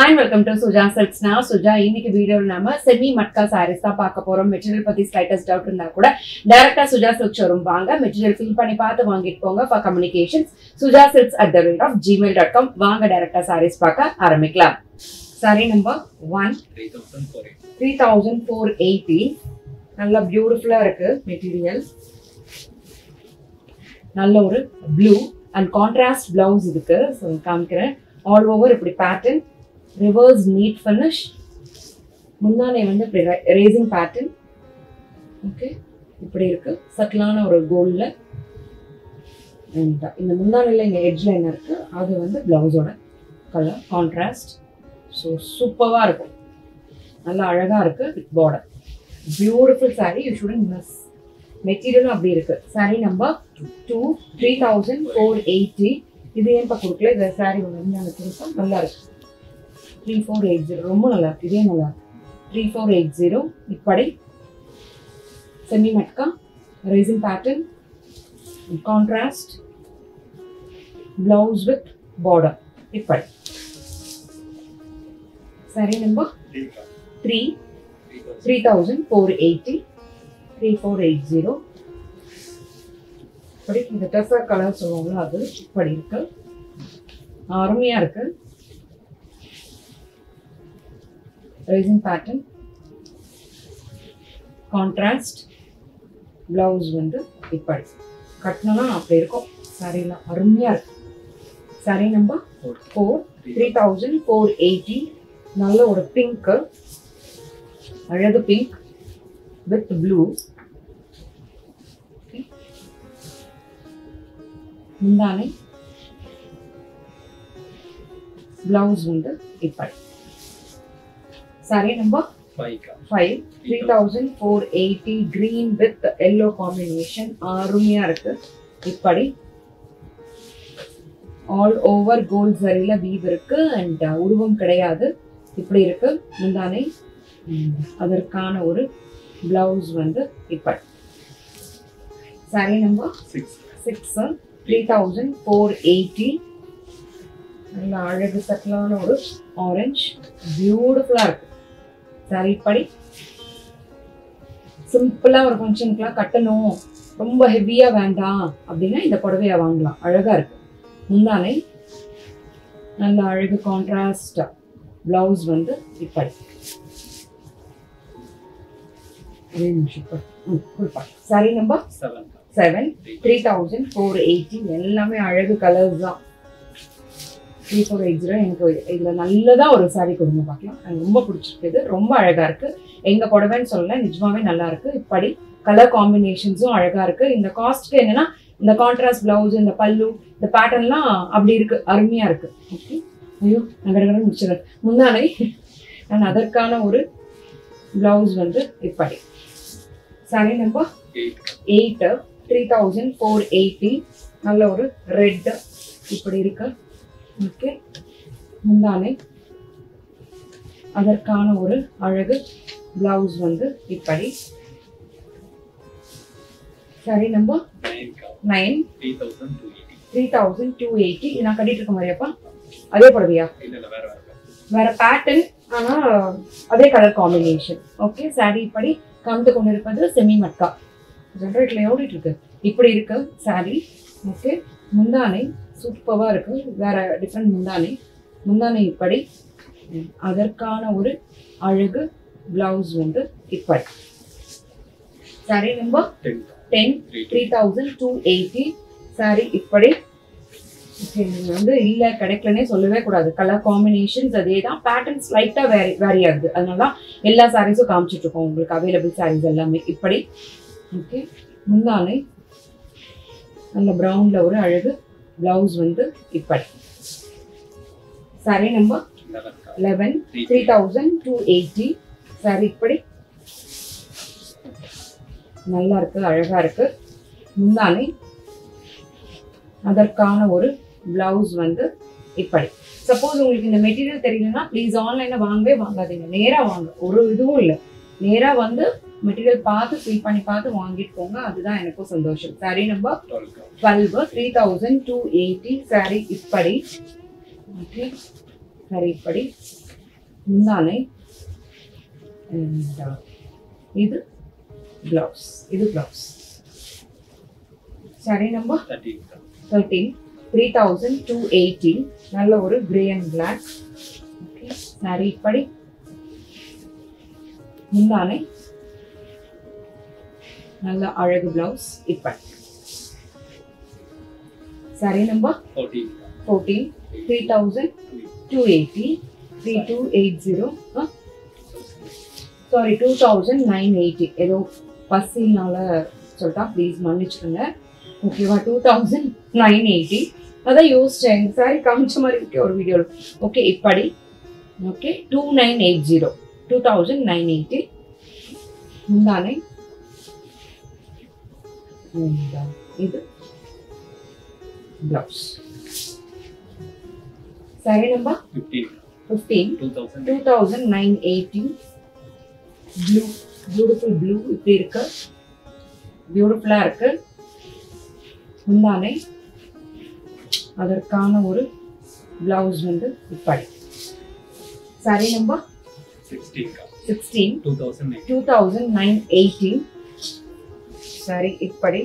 Hi welcome to Suja Silks நான் சுஜா இன்னைக்கு வீடியோவில் நம்ம செமி மட்கா சாரீஸ் தான் பார்க்க போறோம் மெட்டீரியல் பத்தி ஸ்லைட்டஸ்ட் டவுட் இருந்தா கூட டைரக்டா சுஜா சில்க் ஷோரூம் வாங்க மெட்டீரியல் ஃபில் பண்ணி பார்த்து வாங்கிட்டு போங்க for communications Suja Silks at the rate of Gmail dot com வாங்க டைரக்டா சாரீஸ் பார்க்க ஆரம்பிக்கலாம் saree number one three thousand four eight three thousand four eighty நல்லா பியூட்டிஃபுல்லா இருக்கு மெட்டீரியல் நல்ல ஒரு ப்ளூ அண்ட் கான்ட்ராஸ்ட் பிளவுஸ் இதுக்கு ஸோ காமிக்கிறேன் ஆல் ஓவர் இப்படி பேட்டர்ன் ரிவர்ஸ் நீட் ஃபினிஷ் முந்தானை வந்து இப்படி ரேசிங் பேட்டர்ன் ஓகே இப்படி இருக்கு சட்டிலான ஒரு கோல்டில் இந்த முந்தானையில் இங்கே எட்ஜில் என்ன இருக்கு அது வந்து பிளவுஸோட கலர் கான்ட்ராஸ்ட் ஸோ சூப்பராக இருக்கும் நல்லா அழகாக இருக்கு with border beautiful saree you shouldn't miss மெட்டீரியலும் அப்படி இருக்கு saree number two three thousand four eighty இது ஏன்ப்பா கொடுக்கல இந்த saree ஒன்று வந்து நாங்கள் கொடுத்தோம் நல்லா இருக்கு த்ரீ ஃபோர் எயிட் ஜீரோ ரொம்ப நல்லா இருக்கு இதே நல்லா இருக்கு த்ரீ ஃபோர் எயிட் ஜீரோ இப்படி semi matka rising pattern contrast blouse with border இப்படி saree number three three thousand four eighty three four eight zero இப்படி இந்த டெசர் கலர் சொல்லுவாங்களோ அது இப்படி இருக்கு அருமையா இருக்கு ரைசிங் பேட்டர்ன் கான்ட்ராஸ்ட் பிளவுஸ் வந்து இப்படி கட்டினா அப்படி இருக்கும் சாரீலாம் அருமையா இருக்கு saree number four four three thousand four eighty நல்ல ஒரு பிங்க் அழகு பிங்க் வித் ப்ளூ முந்தானை பிளவுஸ் வந்து இப்படி சாரி நம்பர் ஃபைவ்க்கா five three thousand four eighty green with yellow combination அருமையா இருக்கு இப்படி ஆல் ஓவர் கோல்ட் சரியில வீவ் இருக்கு அண்ட் உருவம் கிடையாது இப்படி இருக்கு முந்தானை ம், அதற்கான ஒரு பிளவுஸ் வந்து இப்படி saree number six six three thousand four eighty நல்ல அழகு சட்டலான ஒரு ஆரஞ்ச் பியூட்டிஃபுல்லாக இருக்கு சாரி படி சிம்பிளாக ஒரு ஃபங்க்ஷனுக்குலாம் கட்டணும் ரொம்ப ஹெவியாக வேண்டாம் அப்படின்னா இந்த புடவையை வாங்கலாம் அழகாக இருக்கு முந்தானை நல்ல அழகு கான்ட்ராஸ்ட் பிளவுஸ் வந்து இப்படி ஒரே நிமிஷம் இப்ப. ம், கொடுப்பா சாரி நம்பர் செவன்க்கா seven three thousand four eighty எல்லாமே அழகு கலர்ஸ் தான் த்ரீ ஃபோர் எயிட் ஜீரோ எனக்கு இதில் நல்லதாக ஒரு saree கொடுங்க பார்க்கலாம் எனக்கு ரொம்ப பிடிச்சிருக்கு இது ரொம்ப அழகாக இருக்கு எங்கள் புடவைன்னு சொல்லல நிஜமாவே நல்லா இருக்கு இப்படி கலர் காம்பினேஷன்ஸும் அழகாக இருக்கு இந்த காஸ்ட்க்கு என்னன்னா இந்த கான்ட்ராஸ்ட் பிளவுஸ் இந்த பல்லு இந்த பேட்டர்ன்லாம் அப்படி இருக்கு அருமையாக இருக்கு ஓகே ஐயோ நான் கடற்கரை முடிச்சிடுறேன் முந்தானை நான் அதற்கான ஒரு பிளவுஸ் வந்து இப்படி சாரி நம்பர் எயிட்க்கா eight three thousand four eighty நல்ல ஒரு ரெட் இப்படி இருக்கு ஓகே முந்தானை அதற்கான ஒரு அழகு பிளவுஸ் வந்து இப்படி சரி நம்பர் நைன்க்கா nine three thousand two eighty three thousand two eighty நான் கட்டிட்டு இருக்க மாதிரியாப்பா அதே புடவையா இல்லை இல்லை வேற வேற வேற பேட்டர்ன் ஆனா அதே கலர் காம்பினேஷன் ஓகே சாரி இப்படி காமித்து கொண்டிருப்பது செமி மட்கா ஜென்ரேட்ல ஓடிட்டு இருக்கு இப்படி இருக்கு சாரி ஓகே முந்தானை சூப்பராக இருக்கு வேற டிஃப்ரெண்ட் முந்தானை முந்தானை இப்படி ம், அதற்கான ஒரு அழகு பிளவுஸ் வந்து இப்படி சாரி நம்பர் டென்க்கா ten three three thousand two eighty saree இப்படி ஓகே நீங்க வந்து இல்ல கிடைக்கலனே சொல்லவே கூடாது கலர் காம்பினேஷன்ஸ் அதே தான் பேட்டர்ன்ஸ் லைட்டா வேரி வேரி ஆகுது அதனால தான் எல்லா சாரீஸும் காமிச்சிட்டு இருக்கோம் உங்களுக்கு அவைலபிள் சாரீஸ் எல்லாமே இப்படி ஓகே முந்தானை நல்ல ப்ரௌன்ல ஒரு அழகு பிளவுஸ் வந்து இப்படி சாரி நம்பர் லெவன்க்கா eleven three three thousand two eighty saree இப்படி நல்லா இருக்கு அழகா இருக்கு முந்தானை அதற்கான ஒரு பிளவுஸ் வந்து இப்படி சப்போஸ் உங்களுக்கு இந்த மெட்டீரியல் தெரியலன்னா ப்ளீஸ் ஆன்லைனில் வாங்கவே வாங்காதீங்க நேராக வாங்க ஒரு இதுவும் இல்லை நேராக வந்து மெட்டீரியல் பார்த்து ஃபில் பண்ணி பார்த்து வாங்கிட்டு போங்க அதுதான் எனக்கும் சந்தோஷம் சாரி நம்பர் டுவெல்க்கா twelve three thousand two eighty saree இப்படி ஓகே சாரி இப்படி முந்தானை and, uh, இது பிளவுஸ் இது பிளவுஸ் சரி number thirteen thirteen three thousand two eighty நல்ல ஒரு grey and black okay saree படி முந்தானை நல்ல அழகு பிளவுஸ் இப்படி சரி number fourteen fourteen three thousand two eighty three two eight zero saree two thousand nine eighty ஏதோ பஸ்ஸினால சொல்லிட்டா ப்ளீஸ் மன்னிச்சுக்கோங்க ஓகேவா டூ தௌசண்ட் நைன் எயிட்டி அதான் யோசிச்சேன் இந்த சாரி காமிச்ச மாதிரி இருக்கு ஒரு வீடியோ ஓகே இப்படி okay two nine eight zero two thousand nine eighty முந்தானை And, uh, இது பிளவுஸ் சரி number fifteen fifteen two thousand two thousand nine eighty blue beautiful blue இப்படி இருக்கு பியூட்டிஃபுல்லாக இருக்கு முந்தானை அதற்கான ஒரு பிளவுஸ் வந்து இப்படி சரி number sixteen sixteen two thousand nine two thousand nine eighteen சரி இப்படி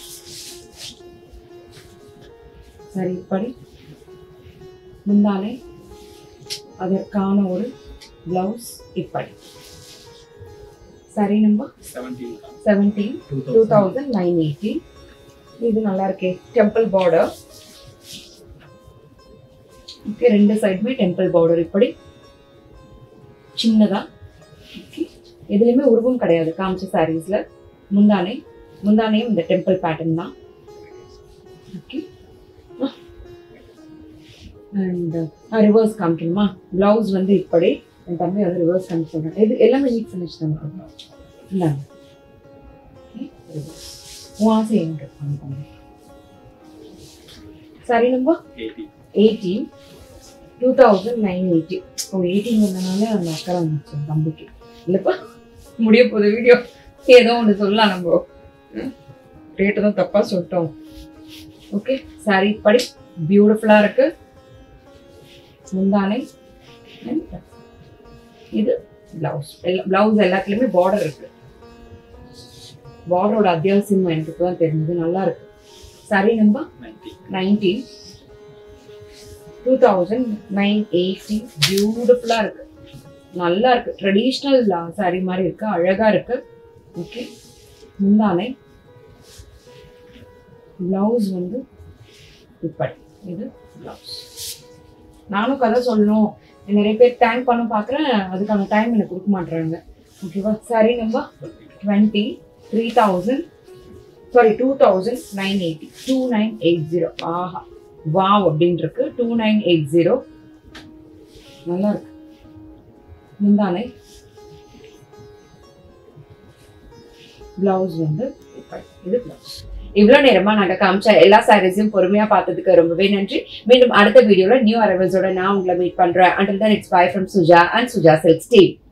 சரி இப்படி முந்தானை அதற்கான ஒரு பிளவுஸ் இப்படி சரி number seventeen seventeen two two thousand thousand nine eighty இது நல்லா இருக்கே டெம்பிள் பார்டர் ஓகே ரெண்டு சைடுமே டெம்பிள் பார்டர் இப்படி சின்னதா ஓகே எதுலையுமே உருவம் கிடையாது காமிச்ச சாரீஸ்ல முந்தானை முந்தானையும் இந்த டெம்பிள் பேட்டர்ன் தான் ஓகே அண்ட் ரிவர்ஸ் காமிக்கணுமா பிளவுஸ் வந்து இப்படி என் தம்பி வந்து ரிவர்ஸ் காமிக்க சொல்றேன் இது எல்லாமே நீட் ஃபினிஷ் தான் இந்தாங்க Okay, reverse. உன் ஆசை எங்க காமிப்பாங்க சரி number eighteen eighteen two thousand nine eighty oh eighteen வந்தனால அந்த அக்கறை வந்துச்சு என் தம்பிக்கு இல்லைப்பா முடிய போகுது வீடியோ ஏதோ ஒன்று சொல்லலாம் நம்ம ரேட்டு தான் தப்பாக சொல்லிட்டோம் ஓகே சாரி படி பியூட்டிஃபுல்லாக இருக்கு முந்தானை and இது பிளவுஸ் எல்லா பிளவுஸ் எல்லாத்துலேயுமே பார்டர் இருக்கு பார்டரோட அத்தியாவசியம் எனக்கு தான் தெரிஞ்சது நல்லா இருக்கு சரி number nineteen nineteen two thousand nine eighty பியூட்டிஃபுல்லாக இருக்கு நல்லா இருக்கு ட்ரெடிஷ்னல் saree மாதிரி இருக்கு அழகா இருக்கு ஓகே முந்தானை பிளவுஸ் வந்து இப்படி இது பிளவுஸ் நானும் கதை சொல்லணும் நிறைய பேர் தேங்க் பண்ண பார்க்குறேன் அதுக்கான டைம் எனக்கு கொடுக்க மாட்டுறாங்க ஓகேவா சரி number twenty three thousand sorry two thousand nine eighty two nine eight zero ஆஹா வாவ் அப்படின்னு இருக்கு டூ நைன் எயிட் ஜீரோ நல்லா இருக்கு முந்தானை பிளவுஸ் வந்து இப்படி. இது பிளவுஸ் இவ்வளவு நேரமா நாங்க காமிச்ச எல்லா சாரீஸையும் பொறுமையா பார்த்ததுக்கு ரொம்பவே நன்றி மீண்டும் அடுத்த வீடியோல நியூ அரைவல்ஸோட நான் உங்களை மீட் பண்றேன் until then it's bye from Suja and Suja silk Steve